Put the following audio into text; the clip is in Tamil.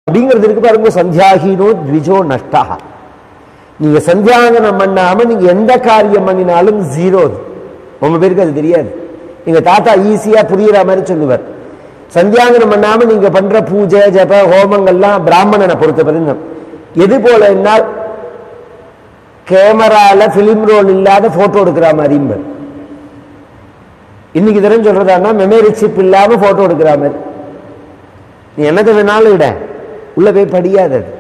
அப்படிங்கிறது இருக்கு பாருங்க சந்தியாகீனோ த்விஜோ நஷ்டா நீங்க சந்தியாகனம் பண்ணாம நீங்க எந்த காரியம் பண்ணினாலும் ஜீரோ உங்க பேருக்கு அது தெரியாது எங்க தாத்தா ஈஸியா புரியுற மாதிரி சொல்லுவார் சந்தியாகனம் பண்ணாம நீங்க பண்ற பூஜை ஜப ஹோமங்கள்லாம் பிராமணனை பொறுத்த வரைக்கும் எது போல என்னால் கேமரால பிலிம் ரோல் இல்லாத போட்டோ எடுக்கிற மாதிரியும் இன்னைக்கு தினம் சொல்றதான்னா மெமரி சிப் இல்லாம போட்டோ எடுக்கிற மாதிரி நீ என்னத்தை வேணாலும் இட உள்ள போய் படியாது அது